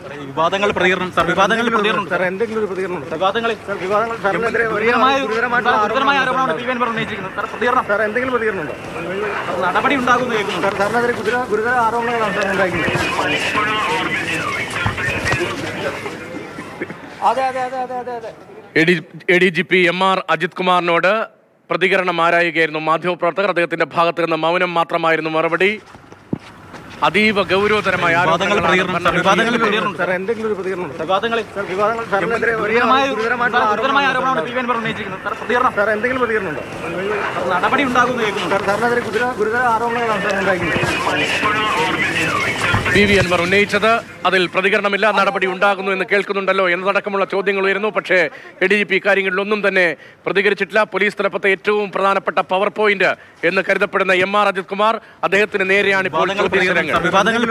ഈ വിവാദങ്ങൾ പ്രതികരണം സാർ വിവാദങ്ങളിൽ പ്രതികരണം സാർ എന്തെങ്കിലും ഒരു പ്രതികരണം ഉണ്ടോ? വിവാദങ്ങളിൽ സാർ വിവാദങ്ങൾ സാറിനെതിരെ വലിയ ഗുരുതരമായ ഗുരുതരമായിട്ടുള്ള ഗുരുതരമായ ആരോപണമാണ് ആരോപണമാണ് പി വി അൻവർ ഉന്നയിച്ചിരിക്കുന്നത് സാർ പ്രതികരണം സാർ എന്തെങ്കിലും പ്രതികരണം ഉണ്ടോ നടപടി ഉണ്ടാകുമെന്ന് കേൾക്കുന്നുണ്ട് സാർ സാറിനെതിരെ ഗുരുതര ഗുരുതര ആരോപണങ്ങളാണ് സാർ ഉണ്ടായിരിക്കുന്നത് അതെ അതെ അതെ അതെ അതെ അതെ A D G P M R Ajith കുമാറിനോട് പ്രതികരണം ആരായുകയായിരുന്നു മാധ്യമപ്രവർത്തകർ അദ്ദേഹത്തിന്റെ ഭാഗത്ത് നിന്ന് മൗനം മാത്രമായിരുന്നു മറുപടി അതീവ ഗൗരവതരമായ വിവാദങ്ങൾ പ്രതികരണം സാർ വിവാദങ്ങളിൽ പ്രതികരണം സാർ എന്തെങ്കിലും ഒരു പ്രതികരണം ഉണ്ടോ വിവാദങ്ങളിൽ സാർ വിവാദങ്ങൾ സാറിനെതിരെ വലിയ ഗുരുതരമായ ഗുരുതരമായിട്ടുള്ള ഗുരുതരമായ ആരോപണമാണ് ആരോപണമാണ് പി വി അൻവർ ഉന്നയിച്ചിരിക്കുന്നത് സാർ പ്രതികരണം സാർ എന്തെങ്കിലും പ്രതികരണം ഉണ്ടോ നടപടി ഉണ്ടാകുമെന്ന് കേൾക്കുന്നുണ്ട് സാർ സാറിനെതിരെ ഗുരുതര ഗുരുതര ആരോപണങ്ങളാണ് സാർ ഉണ്ടായിരിക്കുന്നത് പി വി അൻവർ ഉന്നയിച്ചത് അതിൽ പ്രതികരണമില്ല നടപടി ഉണ്ടാകുന്നു എന്ന് കേൾക്കുന്നുണ്ടല്ലോ എന്നതടക്കമുള്ള ചോദ്യങ്ങൾ ഉയരുന്നു പക്ഷേ എ ഡി ജി പി ഇക്കാര്യങ്ങളിലൊന്നും തന്നെ പ്രതികരിച്ചിട്ടില്ല പോലീസ് തലപ്പത്തെ ഏറ്റവും പ്രധാനപ്പെട്ട പവർ പോയിന്റ് എന്ന് കരുതപ്പെടുന്ന എം ആർ അജിത് കുമാർ അദ്ദേഹത്തിന് നേരെയാണ് ഇപ്പോൾ വിവാദങ്ങൾ പ്രതികരണം ചോദ്യശരങ്ങൾ സാർ വിവാദങ്ങളിൽ